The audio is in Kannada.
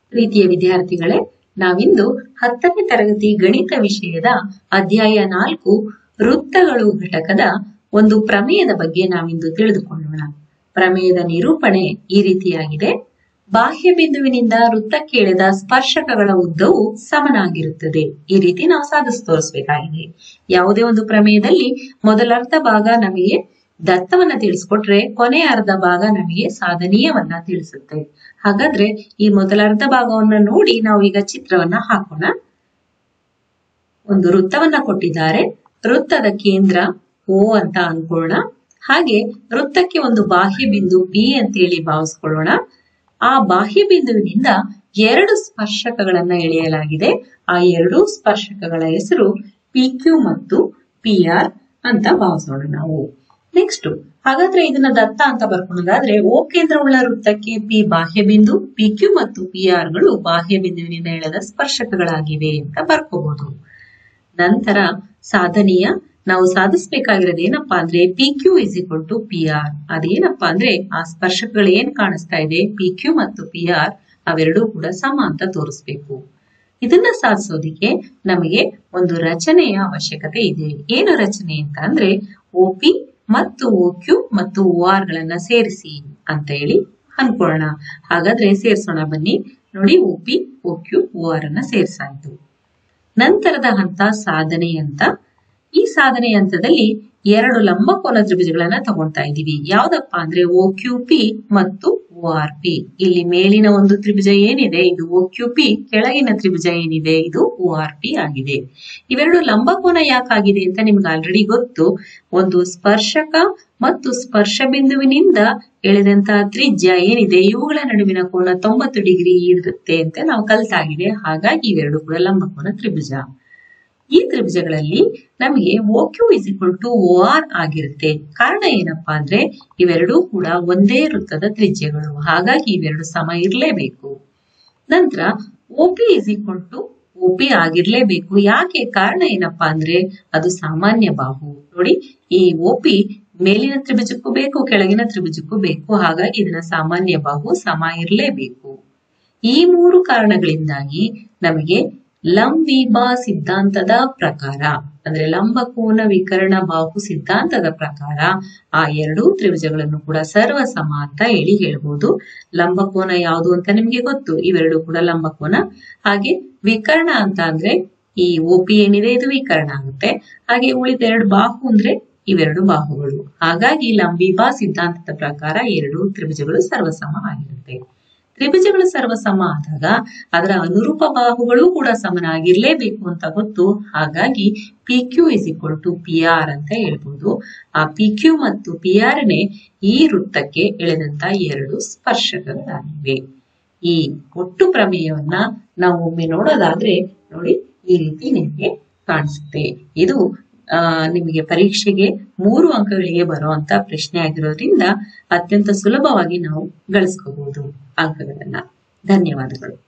ಪ್ರೀತಿಯ ವಿದ್ಯಾರ್ಥಿಗಳೇ ನಾವಿಂದು ಹತ್ತನೇ ತರಗತಿ ಗಣಿತ ವಿಷಯದ ಅಧ್ಯಾಯ ನಾಲ್ಕು ವೃತ್ತಗಳು ಘಟಕದ ಒಂದು ಪ್ರಮೇಯದ ಬಗ್ಗೆ ನಾವಿಂದು ತಿಳಿದುಕೊಳ್ಳೋಣ ಪ್ರಮೇಯದ ನಿರೂಪಣೆ ಈ ರೀತಿಯಾಗಿದೆ ಬಾಹ್ಯ ಬಿಂದುವಿನಿಂದ ವೃತ್ತಕ್ಕೆ ಎಳೆದ ಸ್ಪರ್ಶಕಗಳ ಉದ್ದವು ಸಮನಾಗಿರುತ್ತದೆ ಈ ರೀತಿ ನಾವು ಸಾಧಿಸಿ ತೋರಿಸಬೇಕಾಗಿದೆ ಯಾವುದೇ ಒಂದು ಪ್ರಮೇಯದಲ್ಲಿ ಮೊದಲ ಅರ್ಧ ಭಾಗ ನಮಗೆ ದತ್ತವನ್ನ ತಿಳಿಸ್ಕೊಟ್ರೆ ಕೊನೆಯ ಅರ್ಧ ಭಾಗ ನಮಗೆ ಸಾಧನೀಯವನ್ನ ತಿಳಿಸುತ್ತೆ ಹಾಗಾದ್ರೆ ಈ ಮೊದಲ ಅರ್ಧ ಭಾಗವನ್ನ ನೋಡಿ ನಾವು ಈಗ ಚಿತ್ರವನ್ನ ಹಾಕೋಣ ಒಂದು ವೃತ್ತವನ್ನ ಕೊಟ್ಟಿದ್ದಾರೆ ವೃತ್ತದ ಕೇಂದ್ರ ಓ ಅಂತ ಅನ್ಕೊಳ್ಳೋಣ ಹಾಗೆ ವೃತ್ತಕ್ಕೆ ಒಂದು ಬಾಹ್ಯ ಬಿಂದು ಬಿ ಅಂತೇಳಿ ಭಾವಿಸ್ಕೊಳ್ಳೋಣ ಆ ಬಾಹ್ಯ ಬಿಂದುವಿನಿಂದ ಎರಡು ಸ್ಪರ್ಶಕಗಳನ್ನ ಎಳೆಯಲಾಗಿದೆ ಆ ಎರಡು ಸ್ಪರ್ಶಕಗಳ ಹೆಸರು ಪಿ ಕ್ಯೂ ಮತ್ತು ಪಿ ಆರ್ ಅಂತ ಭಾವಿಸೋಣ ನಾವು ನೆಕ್ಸ್ಟ್ ಹಾಗಾದ್ರೆ ಇದನ್ನ ದತ್ತ ಅಂತ ಬರ್ಕೊಳ್ಳೋದಾದ್ರೆ ಓ ಕೇಂದ್ರವುಳ್ಳ ವೃತ್ತಕ್ಕೆ ಪಿ ಬಾಹ್ಯ ಬಿಂದು ಪಿ ಕ್ಯೂ ಮತ್ತು ಪಿ ಆರ್ ಗಳು ಬಾಹ್ಯ ಬಿಂದುವಿನಿಂದ ಎಳೆದ ಸ್ಪರ್ಶಕಗಳಾಗಿವೆ ಅಂತ ಬರ್ಕೋಬಹುದು ನಂತರ ಸಾಧನೀಯ ನಾವು ಸಾಧಿಸಬೇಕಾಗಿರೋದು ಏನಪ್ಪಾ ಅಂದ್ರೆ P Q is equal to P R ಅದೇನಪ್ಪಾ ಅಂದ್ರೆ ಆ ಸ್ಪರ್ಶಕಗಳು ಏನ್ ಕಾಣಿಸ್ತಾ ಇದೆ ಪಿ ಕ್ಯೂ ಮತ್ತು ಪಿ ಆರ್ ಅವೆರಡೂ ಕೂಡ ಸಮ ಅಂತ ತೋರಿಸ್ಬೇಕು ಇದನ್ನ ಸಾಧಿಸೋದಿಕ್ಕೆ ನಮಗೆ ಒಂದು ರಚನೆಯ ಅವಶ್ಯಕತೆ ಇದೆ ಏನು ರಚನೆ ಅಂತ ಅಂದ್ರೆ ಒ ಪಿ ಮತ್ತು ಒ ಕ್ಯೂ ಮತ್ತು ಒ ಆರ್ ಗಳನ್ನ ಸೇರಿಸಿ ಅಂತ ಹೇಳಿ ಅನ್ಕೊಳ್ಳೋಣ ಹಾಗಾದ್ರೆ ಸೇರಿಸೋಣ ಬನ್ನಿ ನೋಡಿ O P O Q O R ಅನ್ನ ಸೇರಿಸಾಯ್ತು ನಂತರದ ಹಂತ ಸಾಧನೆ ಅಂತ ಈ ಸಾಧನೆ ಹಂತದಲ್ಲಿ ಎರಡು ಲಂಬಕೋನ ತ್ರಿಭುಜಗಳನ್ನ ತಗೊಳ್ತಾ ಇದ್ದೀವಿ ಯಾವ್ದಪ್ಪ ಅಂದ್ರೆ ಓ ಕ್ಯೂ ಪಿ ಮತ್ತು ಓ ಆರ್ ಪಿ ಇಲ್ಲಿ ಮೇಲಿನ ಒಂದು ತ್ರಿಭುಜ ಏನಿದೆ ಇದು ಓ ಕ್ಯೂ ಪಿ ಕೆಳಗಿನ ತ್ರಿಭುಜ ಏನಿದೆ ಇದು ಓ ಆರ್ ಪಿ ಆಗಿದೆ ಇವೆರಡು ಲಂಬಕೋನ ಯಾಕಾಗಿದೆ ಅಂತ ನಿಮ್ಗೆ ಆಲ್ರೆಡಿ ಗೊತ್ತು ಒಂದು ಸ್ಪರ್ಶಕ ಮತ್ತು ಸ್ಪರ್ಶ ಬಿಂದುವಿನಿಂದ ಎಳೆದಂತಹ ತ್ರಿಜ್ಯ ಏನಿದೆ ಇವುಗಳ ನಡುವಿನ ಕೋನ ತೊಂಬತ್ತು ಡಿಗ್ರಿ ಇರುತ್ತೆ ಅಂತ ನಾವು ಕಲ್ತಾಗಿದೆ ಹಾಗಾಗಿ ಇವೆರಡು ಕೂಡ ಲಂಬಕೋನ ತ್ರಿಭುಜ ಈ ತ್ರಿಭುಜಗಳಲ್ಲಿ ನಮಗೆ O Q is equal to O R ಆಗಿರುತ್ತೆ ಕಾರಣ ಏನಪ್ಪಾ ಅಂದ್ರೆ ಇವೆರಡೂ ಕೂಡ ಒಂದೇ ವೃತ್ತದ ತ್ರಿಜ್ಯಗಳು ಹಾಗಾಗಿ ಇವೆರಡು ಸಮ ಇರಲೇಬೇಕು ನಂತರ O P is equal to O P ಆಗಿರ್ಲೇಬೇಕು ಯಾಕೆ ಕಾರಣ ಏನಪ್ಪಾ ಅಂದ್ರೆ ಅದು ಸಾಮಾನ್ಯ ಬಾಹು ನೋಡಿ ಈ ಒ ಪಿ ಮೇಲಿನ ತ್ರಿಭುಜಕ್ಕೂ ಬೇಕು ಕೆಳಗಿನ ತ್ರಿಭುಜಕ್ಕೂ ಬೇಕು ಹಾಗಾಗಿ ಇದನ್ನ ಸಾಮಾನ್ಯ ಬಾಹು ಸಮ ಇರಲೇಬೇಕು ಈ ಮೂರು ಕಾರಣಗಳಿಂದಾಗಿ ನಮಗೆ ಲಂಬಿಬಾ ಸಿದ್ಧಾಂತದ ಪ್ರಕಾರ ಅಂದ್ರೆ ಲಂಬಕೋನ ವಿಕರ್ಣ ಬಾಹು ಸಿದ್ಧಾಂತದ ಪ್ರಕಾರ ಆ ಎರಡೂ ತ್ರಿಭುಜಗಳನ್ನು ಕೂಡ ಸರ್ವ ಸಮ ಅಂತ ಹೇಳಿ ಹೇಳ್ಬೋದು ಲಂಬಕೋನ ಯಾವುದು ಅಂತ ನಿಮ್ಗೆ ಗೊತ್ತು ಇವೆರಡು ಕೂಡ ಲಂಬಕೋನ ಹಾಗೆ ವಿಕರ್ಣ ಅಂತ ಅಂದ್ರೆ ಈ ಒ ಪಿ ಏನಿದೆ ಇದು ವಿಕರ್ಣ ಆಗುತ್ತೆ ಹಾಗೆ ಉಳಿದ ಎರಡು ಬಾಹು ಅಂದ್ರೆ ಇವೆರಡು ಬಾಹುಗಳು ಹಾಗಾಗಿ ಲಂಬಿಬಾ ಸಿದ್ಧಾಂತದ ಪ್ರಕಾರ ಎರಡು ತ್ರಿಭುಜಗಳು ಸರ್ವಸಮ ಆಗಿರುತ್ತೆ ತ್ರಿಭುಜಗಳು ಸರ್ವಸಮ ಆದಾಗ ಅದರ ಅನುರೂಪ ಬಾಹುಗಳು ಕೂಡ ಸಮನಾಗಿರ್ಲೇಬೇಕು ಅಂತ ಗೊತ್ತು ಹಾಗಾಗಿ P Q is equal to P R ಅಂತ ಹೇಳ್ಬೋದು ಆ ಪಿ ಕ್ಯೂ ಮತ್ತು ಪಿ ಆರ್ ನೇ ಈ ವೃತ್ತಕ್ಕೆ ಎಳೆದಂತ ಎರಡು ಸ್ಪರ್ಶಕಗಳಾಗಿವೆ ಈ ಒಟ್ಟು ಪ್ರಮೇಯವನ್ನ ನಾವು ಒಮ್ಮೆ ನೋಡೋದಾದ್ರೆ ನೋಡಿ ಈ ರೀತಿ ನಿಮಗೆ ಕಾಣಿಸುತ್ತೆ ಇದು ಆ ನಿಮಗೆ ಪರೀಕ್ಷೆಗೆ ಮೂರು ಅಂಕಗಳಿಗೆ ಬರುವಂತ ಪ್ರಶ್ನೆ ಆಗಿರೋದ್ರಿಂದ ಅತ್ಯಂತ ಸುಲಭವಾಗಿ ನಾವು ಗಳಿಸ್ಕೋಬಹುದು ಅಂಕಗಳನ್ನ ಧನ್ಯವಾದಗಳು